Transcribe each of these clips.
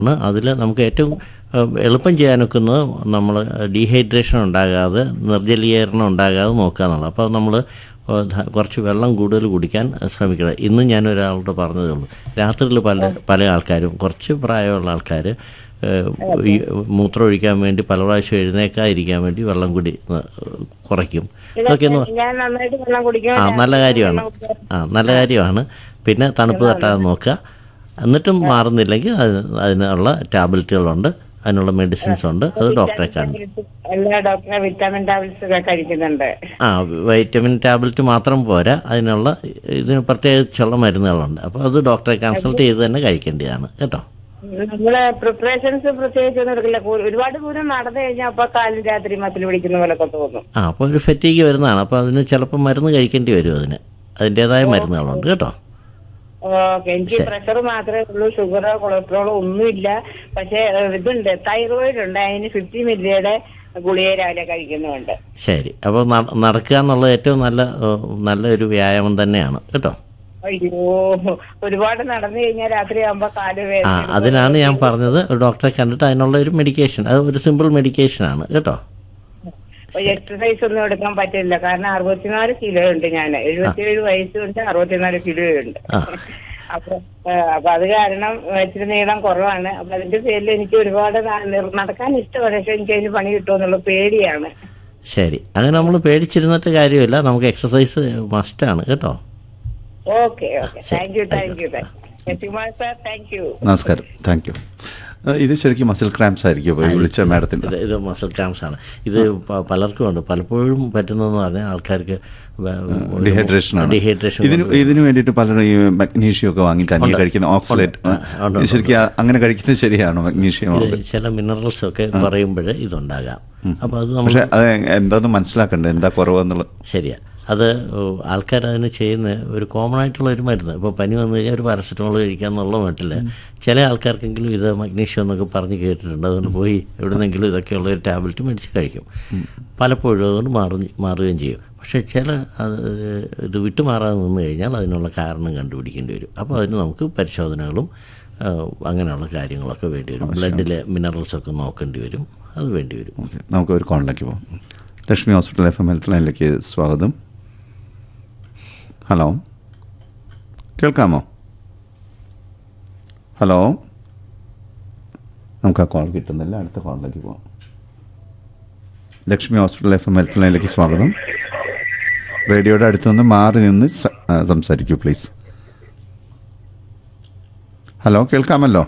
ആണ് അതിൽ നമുക്ക് ഏറ്റവും ഏഹ്, എളുപ്പം ചെയ്യാനൊക്കുന്നത് നമ്മൾ ഡീഹൈഡ്രേഷൻ ഉണ്ടാകാതെ നിർജ്ജലീകരണം ഉണ്ടാകാതെ നോക്കുക എന്നുള്ളത് അപ്പോൾ നമ്മൾ കുറച്ച് വെള്ളം കൂടുതൽ കുടിക്കാൻ ശ്രമിക്കണം ഇന്ന് ഞാൻ ഒരാളോട് പറഞ്ഞതേ ഉള്ളൂ രാത്രിയിൽ പല പല ആൾക്കാരും കുറച്ച് പ്രായമുള്ള ആൾക്കാർ മൂത്രം ഒഴിക്കാൻ വേണ്ടി പല പ്രാവശ്യം എഴുന്നേക്കാതിരിക്കാൻ വേണ്ടി വെള്ളം കുടി ഏഹ്, കുറയ്ക്കും അതൊക്കെ ഒന്ന് ഞാൻ നന്നായിട്ട് വെള്ളം കുടിക്കും ആ നല്ല കാര്യമാണ് ആ നല്ല കാര്യമാണ് പിന്നെ തണുപ്പ് തട്ടാതെ നോക്കുക എന്നിട്ടും മാറുന്നില്ലെങ്കിൽ അതിന് അതിനുള്ള ടാബ്ലറ്റുകളുണ്ട് അതിനുള്ള മെഡിസിൻസ് ഉണ്ട് അത് ഡോക്ടറെ കാണും എല്ലാ ഡോക്ടറെ വിറ്റാമിൻ ടാബ്ലറ്റ്സ് ഒക്കെ കഴിക്കുന്നുണ്ട് ആ വൈറ്റമിൻ ടാബ്ലറ്റ് മാത്രം പോരാ അതിനുള്ള ഇതിന് പ്രത്യേകിച്ചുള്ള മരുന്നുകളുണ്ട് അപ്പോൾ അത് ഡോക്ടറെ കൺസൾട്ട് ചെയ്ത് തന്നെ കഴിക്കേണ്ടതാണ് കേട്ടോ നമ്മള് പ്രിപ്പറേഷൻസ് പ്രത്യേകിച്ച് ഒന്നും എടുക്കില്ല കൂ- ഒരുപാട് ദൂരം നടന്നു കഴിഞ്ഞാൽ അപ്പൊ കാലിൽ രാത്രി മസിൽ പിടിക്കുന്ന പോലൊക്കെ തോന്നും ആ അപ്പോൾ ഒരു ഫെറ്റീക്ക് വരുന്നതാണ് അപ്പോൾ അതിന് ചിലപ്പോൾ മരുന്ന് കഴിക്കേണ്ടി വരും അതിന് അതിൻ്റേതായ മരുന്നുകളുണ്ട് കേട്ടോ ഓക്കെ എനിക്ക് പ്രഷർ മാത്രമേ ഉള്ളൂ ഷുഗറോ കൊളസ്ട്രോളോ ഒന്നുമില്ല പക്ഷെ ഏഹ്, ഇതുണ്ട് തൈറോയിഡ് ഉണ്ട് അതിന് ഫിഫ്റ്റി മില്ലിയുടെ ഗുളിക രാവിലെ കഴിക്കുന്നുണ്ട് ശരി അപ്പോൾ നട- നടക്കുക എന്നുള്ളത് ഏറ്റവും നല്ല ഏഹ്, നല്ല ഒരു വ്യായാമം തന്നെയാണ് കേട്ടോ അയ്യോ ഒരുപാട് നടന്നു കഴിഞ്ഞാൽ രാത്രി ആകുമ്പോ കാല് ആ വേദന അതിനാണ് ഞാൻ പറഞ്ഞത് ഒരു ഡോക്ടറെ കണ്ടിട്ട് അതിനുള്ള ഒരു മെഡിക്കേഷൻ അത് ഒരു സിമ്പിൾ മെഡിക്കേഷനാണ് കേട്ടോ എക്സസൈസ് ഒന്നും എടുക്കാൻ പറ്റില്ല കാരണം അറുപത്തിനാല് കിലോ ഉണ്ട് ഞാൻ എഴുപത്തിയേഴ് വയസ്സുണ്ട് അറുപത്തിനാല് കിലോ ഉണ്ട് ആ. അപ്പൊ ആ, അപ്പൊ അത് കാരണം ഇച്ചിരി നീളം കുറവാണ് അപ്പൊ അതിന്റെ പേരിൽ എനിക്ക് ഒരുപാട് ന- നിർ- നടക്കാൻ ഇഷ്ടമാണ് പക്ഷെ എനിക്ക് അതിന് പണി കിട്ടുമെന്നുള്ള പേടിയാണ് ശരി അങ്ങനെ നമ്മൾ പേടിച്ചിരുന്നിട്ട് കാര്യമില്ല നമുക്ക് എക്സസൈസ് മസ്റ്റാണ് കേട്ടോ okay okay thank you thank you thank you Sasikumar sir thank you നമസ്കാരം താങ്ക് യു ഇത് ശരിക്കും മസിൽ ക്രാംസ് ആയിരിക്കും ഇപ്പോൾ ഈ വിളിച്ച മാഡത്തിൻ്റെ ഇത് ഇത് മസിൽ ക്രാംസ് ആണ് ഇത് പ- പലർക്കും ഉണ്ട് പലപ്പോഴും പറ്റുന്നതെന്ന് പറഞ്ഞാൽ ആൾക്കാർക്ക് ഡീഹൈഡ്രേഷൻ ആണ് ഡീഹൈഡ്രേഷൻ ഇതിന് ഇതിന് വേണ്ടിയിട്ട് പലരും ഈ മഗ്നീഷ്യം ഒക്കെ വാങ്ങി തനിയെ കഴിക്കുന്ന ഓക്സലേറ്റ് ഉണ്ട്, ഉണ്ട്, ശരിക്കും ആ- അങ്ങനെ കഴിക്കുന്നത് ശരിയാണോ മഗ്നീഷ്യം ഇത് ചില മിനറൽസ് ഒക്കെ കുറയുമ്പോൾ ഇതുണ്ടാകാം അപ്പോൾ അത് നമ്മൾ പക്ഷെ അത് എന്താന്ന് മനസ്സിലാക്കണ്ടേ എന്താ കുറവെന്നുള്ളത് ശരിയാ അത് ആൾക്കാർ അതിന് ചെയ്യുന്ന ഒരു കോമൺ ആയിട്ടുള്ള ഒരു മരുന്ന് ഇപ്പോൾ പനി വന്നു കഴിഞ്ഞാൽ ഒരു പാരസെറ്റമോൾ കഴിക്കാന്നുള്ള മട്ടില്ല ചില ആൾക്കാർക്കെങ്കിലും ഇത് മഗ്നീഷ്യം എന്നൊക്കെ പറഞ്ഞ് കേട്ടിട്ടുണ്ട് അതുകൊണ്ട് പോയി എവിടുന്നെങ്കിലും ഇതൊക്കെയുള്ള ഒരു ടാബ്ലറ്റ് മേടിച്ച് കഴിക്കും പലപ്പോഴും അതുകൊണ്ട് മാറും മാറുകയും ചെയ്യും പക്ഷേ ചില അത് ഇത് വിട്ടുമാറാതെ നിന്ന് കഴിഞ്ഞാൽ അതിനുള്ള കാരണം കണ്ടുപിടിക്കേണ്ടി വരും അപ്പോൾ അതിന് നമുക്ക് പരിശോധനകളും ആ, അങ്ങനെയുള്ള കാര്യങ്ങളൊക്കെ വേണ്ടി വരും ബ്ലഡിലെ മിനറൽസൊക്കെ നോക്കേണ്ടി വരും അത് വേണ്ടി വരും ഓക്കെ നമുക്ക് ഒരു കോളിലേക്ക് പോകാം Lakshmi hospital F M health ലൈനിലേക്ക് സ്വാഗതം ഹലോ കേൾക്കാമോ ഹലോ നമുക്ക് ആ കോൾ കിട്ടുന്നില്ല അടുത്ത കോളിലേക്ക് പോകാം Lakshmi hospital F M health ലൈനിലേക്ക് സ്വാഗതം റേഡിയോയുടെ അടുത്തുനിന്ന് മാറി നിന്ന് സ- ആ, സംസാരിക്കൂ പ്ലീസ് ഹലോ കേൾക്കാമല്ലോ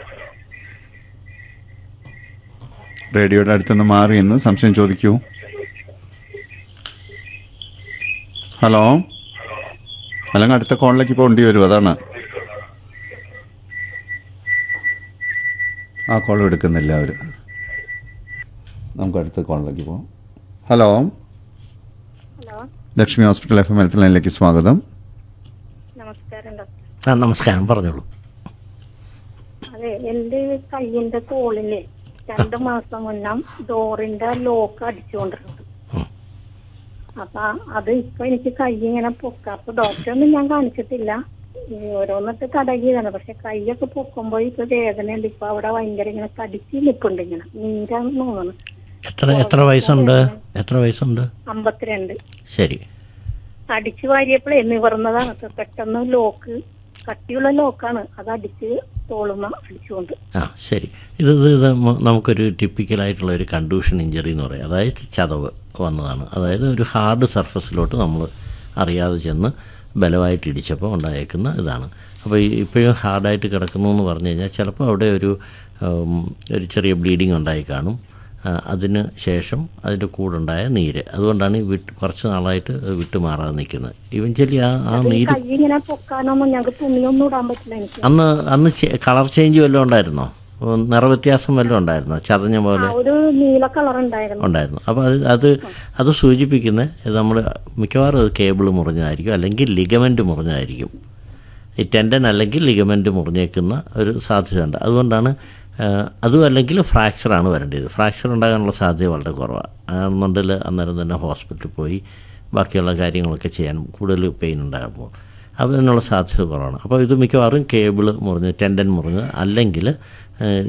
റേഡിയോയുടെ അടുത്തുനിന്ന് മാറി നിന്ന് സംശയം ചോദിക്കൂ ഹലോ അല്ലെങ്കിൽ അടുത്ത കോളിലേക്ക് പോകേണ്ടി വരും അതാണ് ആ കോൾ എടുക്കുന്നില്ല അവർ നമുക്ക് അടുത്ത കോളിലേക്ക് പോകാം hello hello Lakshmi hospital F M health ലൈനിലേക്ക് സ്വാഗതം നമസ്കാരം ഡോക്ടർ ആ നമസ്കാരം പറഞ്ഞോളൂ അതെ എന്റെ കയ്യിന്റെ തോളില് രണ്ടു മാസം മുന്നം ഡോറിന്റെ ലോക്ക് അടിച്ചുകൊണ്ടിരുന്നത് ഉം. അപ്പൊ അത് ഇപ്പൊ എനിക്ക് കൈ ഇങ്ങനെ പൊക്ക അപ്പൊ ഡോക്ടറെ ഒന്നും ഞാൻ കാണിച്ചിട്ടില്ല ഈ ഓരോന്നിട്ട് തടകിയതാണ് പക്ഷെ കൈയൊക്കെ പൊക്കുമ്പോ ഇപ്പൊ വേദനയുണ്ട് ഇപ്പൊ അവിടെ ഭയങ്കര ഇങ്ങനെ കടിച്ച് നിൽപ്പുണ്ട് ഇങ്ങനെ നീരാന്ന് തോന്നുന്നു എത്ര എത്ര വയസ്സുണ്ട് എത്ര വയസ്സുണ്ട് അമ്പത്തിരണ്ട് ശരി അടിച്ചു വാരിയപ്പോഴേ നിവർന്നതാണ് ഇപ്പൊ പെട്ടെന്ന് ലോക്ക് കട്ടിയുള്ള ലോക്കാണ് അത് അടിച്ച് തോളുമ അടിച്ചുകൊണ്ട് ആ ശരി ഇത് ഇത് ഇത് മ- നമുക്കൊരു ടിപ്പിക്കലായിട്ടുള്ള ഒരു കണ്ടൂഷൻ ഇഞ്ചറി എന്ന് പറയും അതായത് ചതവ് വന്നതാണ് അതായത് ഒരു ഹാർഡ് സർഫസിലോട്ട് നമ്മൾ അറിയാതെ ചെന്ന് ബലമായിട്ട് ഇടിച്ചപ്പോൾ ഉണ്ടായേക്കുന്ന ഇതാണ് അപ്പോൾ ഈ ഇപ്പോഴും ഹാർഡായിട്ട് കിടക്കുന്നു എന്ന് പറഞ്ഞു കഴിഞ്ഞാൽ ചിലപ്പോൾ അവിടെ ഒരു ഉം, ഒരു ചെറിയ ബ്ലീഡിങ് ഉണ്ടായി കാണും ആ, അതിന് ശേഷം അതിൻ്റെ കൂടുണ്ടായ നീര് അതുകൊണ്ടാണ് ഈ വിട്ട് കുറച്ച് നാളായിട്ട് അത് വിട്ടുമാറാതെ നിൽക്കുന്നത് ഇവഞ്ചലി ആ ആ നീര് കൈ ഇങ്ങനെ പൊക്കാനൊന്നും ഞങ്ങൾക്ക് തുണിയൊന്നും ഇടാൻ പറ്റില്ല എനിക്ക് അന്ന് അന്ന് കളർ ചേഞ്ച് വല്ലതും ഉണ്ടായിരുന്നോ ഉം, നിറവ്യത്യാസം വല്ലതും ഉണ്ടായിരുന്നോ ചതഞ്ഞ ആ, പോലെ ഒരു നീല കളർ ഉണ്ടായിരുന്നു ഉണ്ടായിരുന്നു അപ്പോൾ അത് അത് അത് സൂചിപ്പിക്കുന്നത് നമ്മൾ മിക്കവാറും അത് കേബിൾ മുറിഞ്ഞതായിരിക്കും അല്ലെങ്കിൽ ലിഗമെൻറ്റ് മുറിഞ്ഞതായിരിക്കും ഈ ടെൻഡൻ അല്ലെങ്കിൽ ലിഗമെൻറ്റ് മുറിഞ്ഞേക്കുന്ന ഒരു സാധ്യതയുണ്ട് അതുകൊണ്ടാണ് ആ, അതും അല്ലെങ്കിൽ ഫ്രാക്ചറാണ് വരേണ്ടത് ഫ്രാക്ചർ ഉണ്ടാകാനുള്ള സാധ്യത വളരെ കുറവാണ് ആണെന്നുണ്ടെങ്കിൽ അന്നേരം തന്നെ ഹോസ്പിറ്റലിൽ പോയി ബാക്കിയുള്ള കാര്യങ്ങളൊക്കെ ചെയ്യാൻ കൂടുതൽ പെയിൻ ഉണ്ടാകുമ്പോൾ അതിനുള്ള സാധ്യത കുറവാണ് അപ്പോൾ ഇത് മിക്കവാറും കേബിൾ മുറിഞ്ഞ് ടെൻഡൻ മുറിഞ്ഞ് അല്ലെങ്കിൽ